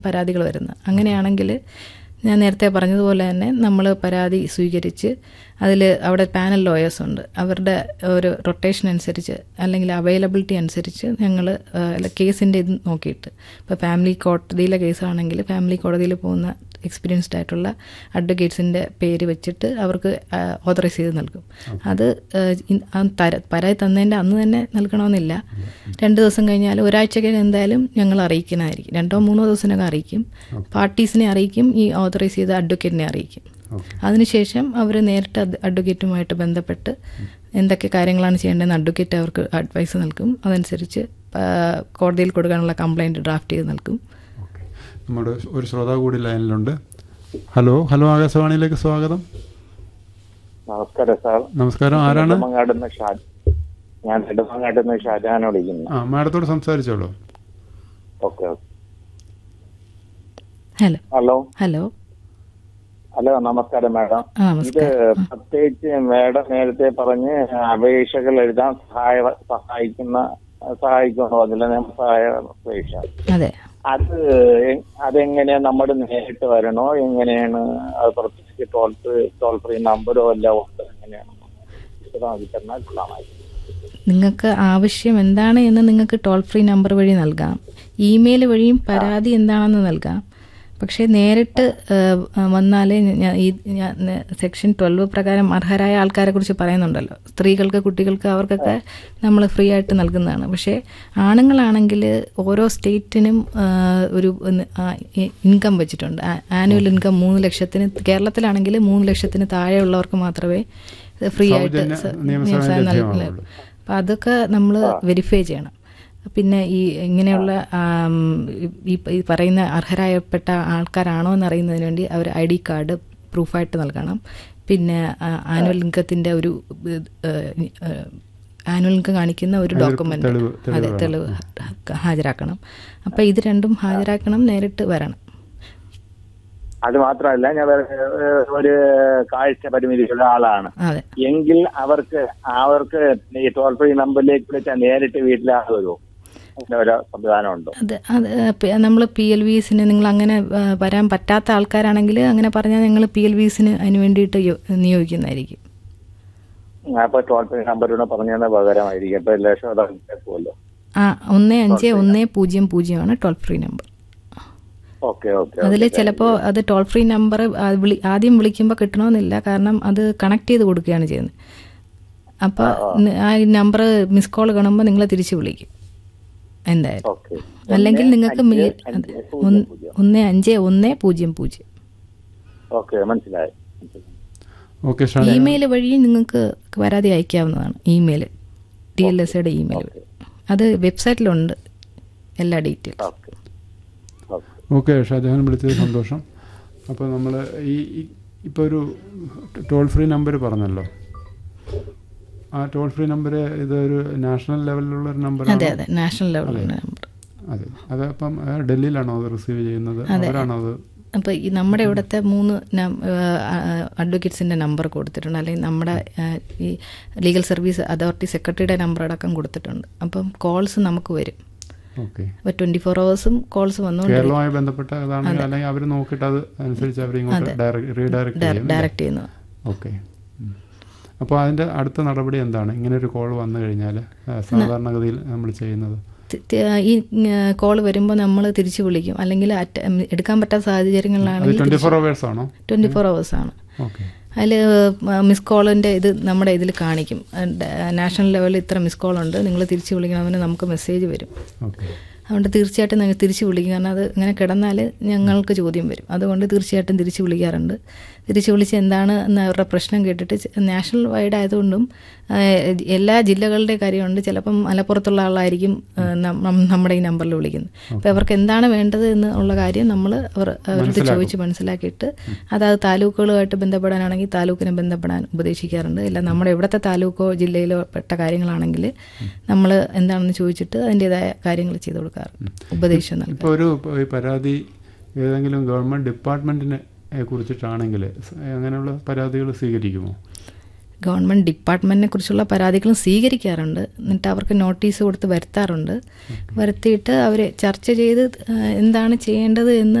പരാതികൾ വരുന്നത് അങ്ങനെയാണെങ്കിൽ ഞാൻ നേരത്തെ പറഞ്ഞതുപോലെ തന്നെ നമ്മൾ പരാതി സ്വീകരിച്ച് അതിൽ അവിടെ പാനൽ ലോയേഴ്സ് ഉണ്ട് അവരുടെ ഒരു റൊട്ടേഷൻ അനുസരിച്ച് അല്ലെങ്കിൽ അവൈലബിലിറ്റി അനുസരിച്ച് ഞങ്ങൾ കേസിൻ്റെ ഇത് നോക്കിയിട്ട് ഇപ്പോൾ ഫാമിലി കോടതിയിലെ കേസാണെങ്കിൽ ഫാമിലി കോടതിയിൽ പോകുന്ന എക്സ്പീരിയൻസ്ഡ് ആയിട്ടുള്ള അഡ്വക്കേറ്റ്സിൻ്റെ പേര് വെച്ചിട്ട് അവർക്ക് ഓതറൈസ് ചെയ്ത് നൽകും അത് ഏഹ്, ഇൻ- ആ തര- പരാതി തന്നതിൻ്റെ അന്ന് തന്നെ നൽകണമെന്നില്ല രണ്ട് ദിവസം കഴിഞ്ഞാൽ ഒരാഴ്ചക്കകം എന്തായാലും ഞങ്ങൾ അറിയിക്കുന്നതായിരിക്കും രണ്ടോ മൂന്നോ ദിവസത്തിനകം അറിയിക്കും പാർട്ടീസിനെ അറിയിക്കും ഈ ഓതറൈസ് ചെയ്ത അഡ്വക്കേറ്റിനെ അറിയിക്കും ഓക്കെ അതിനുശേഷം അവർ നേരിട്ട് അത് അഡ്വക്കേറ്റുമായിട്ട് ബന്ധപ്പെട്ട് എന്തൊക്കെ കാര്യങ്ങളാണ് ചെയ്യേണ്ടതെന്ന് അഡ്വക്കേറ്റ് അവർക്ക് അഡ്വൈസ് നൽകും അതനുസരിച്ച് ആ, കോടതിയിൽ കൊടുക്കാനുള്ള കംപ്ലൈൻറ്റ് ഡ്രാഫ്റ്റ് ചെയ്ത് നൽകും ഓക്കെ നമ്മുടെ ഒരു ശ്രോതാവ് കൂടി ലൈനിലുണ്ട് ഹലോ ഹലോ ആകാശവാണിയിലേക്ക് സ്വാഗതം നമസ്കാരം സാർ നമസ്കാരം ആരാണ് നെടുമങ്ങാടുന്ന് ഷാ ഞാൻ നെടുമങ്ങാടുന്ന് ഷാജഹാൻ വിളിക്കുന്നു ആ മാഡത്തോട് സംസാരിച്ചോളൂ okay okay hello hello hello hello നമസ്കാരം മാഡം ആ ഇത് നമസ്കാരം പ്രത്യേകിച്ച് മാഡം നേരത്തെ പറഞ്ഞ് അപേക്ഷകൾ എഴുതാൻ സഹായ സഹായിക്കുന്ന സഹായിക്കുന്നു അതിലെ നിയമസഹായ അപേക്ഷ അതെ അത് എ- അതെങ്ങനെയാ നമ്മൾ നേരിട്ട് വരണോ എങ്ങനെയാണ് അത് പ്രത്യേകിച്ച് ടോൾ ഫ്രീ ടോൾ ഫ്രീ നമ്പറോ എല്ലാം ഉണ്ട് എങ്ങനെയാണ് വിശദമാക്കി തന്നാൽ കൊള്ളാമായിരുന്നു നിങ്ങൾക്ക് ആവശ്യം എന്താണ് എന്ന് നിങ്ങൾക്ക് ടോൾ ഫ്രീ നമ്പർ വഴി നൽകാം ഇമെയിൽ വഴിയും പരാതി എന്താണെന്ന് നൽകാം പക്ഷേ നേരിട്ട് വന്നാൽ ഈ ഞാൻ സെക്ഷൻ ട്വൽവ് പ്രകാരം അർഹരായ ആൾക്കാരെ കുറിച്ച് പറയുന്നുണ്ടല്ലോ സ്ത്രീകൾക്ക് കുട്ടികൾക്ക് അവർക്കൊക്കെ നമ്മൾ ഫ്രീ ആയിട്ട് നൽകുന്നതാണ് പക്ഷേ ആണുങ്ങളാണെങ്കിൽ ഓരോ സ്റ്റേറ്റിനും ആ, ഒരു ഇൻകം വെച്ചിട്ടുണ്ട് ആനുവൽ ഇൻകം മൂന്ന് ലക്ഷത്തിന് കേരളത്തിലാണെങ്കിൽ മൂന്ന് ലക്ഷത്തിന് താഴെയുള്ളവർക്ക് മാത്രമേ ഫ്രീ ആയിട്ട് സൗജന്യ സ- നിയമസഹായം നിയമസഹായം നൽകി ലഭ്യമാവുള്ളൂ. അപ്പം അതൊക്കെ നമ്മൾ വെരിഫൈ ചെയ്യണം പിന്നെ ഈ ഇങ്ങനെയുള്ള ആം, ഈ ഈ പറയുന്ന അർഹരായപ്പെട്ട ആൾക്കാരാണോ എന്ന് അറിയുന്നതിന് വേണ്ടി അവർ ഐ ഡി കാർഡ് പ്രൂഫായിട്ട് നൽകണം പിന്നെ ആനുവൽ ഇൻകത്തിൻ്റെ ഒരു ആനുവൽ ഇൻകം കാണിക്കുന്ന ഒരു അതൊരു ഡോക്യുമെന്റ് തെളിവ്- തെളിവ് അതെ വേണം. തെളിവ് ഹ- ഹാജരാക്കണം അപ്പം ഇത് രണ്ടും ഹാജരാക്കണം നേരിട്ട് വരണം അത് മാത്രമല്ല ഞാൻ വേറെ, ഏഹ്, ഒരു കാഴ്ച പരിമിതിയുള്ള ആളാണ് അതെ എങ്കിൽ അവർക്ക് അവർക്ക് ഈ ടോൾ ഫ്രീ നമ്പറിലേക്ക് വിളിച്ചാൽ നേരിട്ട് വീട്ടിലാൾ വരുമോ അങ്ങനെ ഒരു സംവിധാനമുണ്ടോ അത് അത് നമ്മൾ പി എൽ വി എസിന് നിങ്ങൾ അങ്ങനെ ആ, വരാൻ പറ്റാത്ത ആൾക്കാരാണെങ്കിൽ അങ്ങനെ പറഞ്ഞാൽ ഞങ്ങൾ പി എൽ വി എസിന് അതിന് വേണ്ടിയിട്ട് യോ- നിയോഗിക്കുന്നതായിരിക്കും അപ്പൊ ടോൾ ഫ്രീ നമ്പറിലൂടെ പറഞ്ഞതിന് പകരമായിരിക്കും അപ്പൊ എല്ലാ ശ്രോതാക്കളും കേൾക്കുമല്ലോ ആ ഒന്ന് അഞ്ച് ഒന്ന് പൂജ്യം പൂജ്യമാണ് toll free number okay okay അതിൽ ചിലപ്പോൾ അത് ടോൾ ഫ്രീ നമ്പർ വിളി ആദ്യം വിളിക്കുമ്പോൾ കിട്ടണമെന്നില്ല കാരണം അത് കണക്ട് ചെയ്ത് കൊടുക്കുകയാണ് ചെയ്യുന്നത് അപ്പോൾ ആ നമ്പർ മിസ് കോൾ കാണുമ്പോൾ നിങ്ങൾ തിരിച്ച് വിളിക്കും എന്തായാലും ഓക്കെ അല്ലെങ്കിൽ നിങ്ങൾക്ക് മി- അതെ, ഒന്ന് ഒന്ന് അഞ്ച് ഒന്ന് പൂജ്യം പൂജ്യം ഓക്കെ മനസ്സിലായി മനസ്സിലായി. ഓക്കെ ഷാനി ഇമെയിൽ വഴി നിങ്ങൾക്ക് പരാതി അയക്കാവുന്നതാണ് ഇമെയിൽ ഡി എൽ എസ് യുടെ ഇമെയിൽ വഴി അത് വെബ്സൈറ്റിലുണ്ട് എല്ലാ detail okay okay okay Shahjahan വിളിച്ചത് സന്തോഷം അപ്പോൾ നമ്മൾ ഈ ഇപ്പോൾ ഒരു ടോൾ ഫ്രീ നമ്പർ പറഞ്ഞല്ലോ ആ ടോൾ ഫ്രീ നമ്പർ ഇതൊരു നാഷണൽ ലെവലിലുള്ള ഒരു നമ്പർ അതെ അതെ നാഷണൽ ലെവലിലുള്ള നമ്പർ അതെ അത് അപ്പം ആ, ഡൽഹിയിലാണോ അത് റിസീവ് ചെയ്യുന്നത് അവരാണോ അത് അപ്പോൾ ഈ നമ്മുടെ ഇവിടുത്തെ മൂന്ന് അഡ്വക്കേറ്റ്സിൻ്റെ നമ്പർ കൊടുത്തിട്ടുണ്ട് അല്ലെങ്കിൽ നമ്മുടെ ആ, ഈ ലീഗൽ സർവീസ് അതോറിറ്റി സെക്രട്ടറിയുടെ നമ്പർ അടക്കം കൊടുത്തിട്ടുണ്ട് അപ്പം കോൾസ് നമുക്ക് വരും ഓക്കെ അപ്പോൾ ട്വൻറ്റി ഫോർ അവേഴ്സും കോൾസ് വന്നുകൊണ്ട് കേരളവുമായി ബന്ധപ്പെട്ടതാണെങ്കിൽ അല്ലെങ്കിൽ അവർ നോക്കിയിട്ട് അത് അനുസരിച്ച് അവർ ഇങ്ങോട്ട് ഡയറക്റ്റ് റീഡയറക്റ്റ് ചെയ്യും ഡയറക്റ്റ് ചെയ്യുന്നത് ഓക്കെ അപ്പോൾ അതിൻ്റെ അടുത്ത നടപടി എന്താണ് ഇങ്ങനെ ഒരു കോൾ വന്നു കഴിഞ്ഞാൽ സാധാരണഗതിയിൽ നമ്മൾ ചെയ്യുന്നത് തി- തി- ഈ കോൾ വരുമ്പോൾ നമ്മൾ തിരിച്ചു വിളിക്കും അല്ലെങ്കിൽ അറ്റ- എടുക്കാൻ പറ്റാത്ത അത് സാഹചര്യങ്ങളിലാണെങ്കിൽ ട്വൻറ്റി ഫോർ അവേഴ്സ് ആണോ ട്വൻറ്റി ഫോർ അവേഴ്സ് ആണ് ഓക്കെ അതിൽ മിസ് കോളിൻ്റെ ഇത് നമ്മുടെ ഇതിൽ കാണിക്കും നാഷണൽ ലെവലിൽ ഇത്ര മിസ് കോൾ ഉണ്ട് നിങ്ങൾ തിരിച്ചു വിളിക്കണമെന്ന് നമുക്ക് മെസ്സേജ് വരും ഓക്കെ അതുകൊണ്ട് തീർച്ചയായിട്ടും നിങ്ങൾ തിരിച്ചു വിളിക്കും കാരണം അത് ഇങ്ങനെ കിടന്നാൽ ഞങ്ങൾക്ക് ചോദ്യം വരും അതുകൊണ്ട് തീർച്ചയായിട്ടും തിരിച്ചു വിളിക്കാറുണ്ട് തിരിച്ചു വിളിച്ച് എന്താണ് എന്ന് അവരുടെ പ്രശ്നം കേട്ടിട്ട് ചെ- നാഷണൽ വൈഡ് ആയതുകൊണ്ടും ആ, എല്ലാ ജില്ലകളുടെ കാര്യമുണ്ട് ചിലപ്പം മലപ്പുറത്തുള്ള ആളായിരിക്കും ആ, നം- നമ്മുടെ ഈ നമ്പറിൽ വിളിക്കുന്നത് അപ്പോൾ അവർക്ക് എന്താണ് വേണ്ടത് എന്ന് ഉള്ള കാര്യം നമ്മൾ അവർ അവരുടെ ചോദിച്ച് മനസ്സിലാക്കിയിട്ട് അതായത് താലൂക്കുകളുമായിട്ട് ബന്ധപ്പെടാനാണെങ്കിൽ താലൂക്കിനെ ബന്ധപ്പെടാൻ ഉപദേശിക്കാറുണ്ട് ഇല്ല നമ്മുടെ ഇവിടുത്തെ താലൂക്കോ ജില്ലയിലോ പെട്ട കാര്യങ്ങളാണെങ്കിൽ നമ്മൾ എന്താണെന്ന് ചോദിച്ചിട്ട് അതിൻ്റെതായ കാര്യങ്ങൾ ചെയ്തു കൊടുക്കാറ് ഉപദേശം നൽകും ഇപ്പോൾ ഒരു പ- ഈ പരാതി ഏതെങ്കിലും ഗവൺമെൻറ് ഡിപ്പാർട്ട്മെൻറ്റിനെ കുറിച്ചിട്ടാണെങ്കിൽ സ് അങ്ങനെയുള്ള പരാതികൾ സ്വീകരിക്കുമോ ഗവൺമെൻറ് ഡിപ്പാർട്ട്മെൻറ്റിനെ കുറിച്ചുള്ള പരാതികളും സ്വീകരിക്കാറുണ്ട് എന്നിട്ട് അവർക്ക് നോട്ടീസ് കൊടുത്ത് വരുത്താറുണ്ട് വരുത്തിയിട്ട് അവർ ചർച്ച ചെയ്ത് ആ, എന്താണ് ചെയ്യേണ്ടത് എന്ന്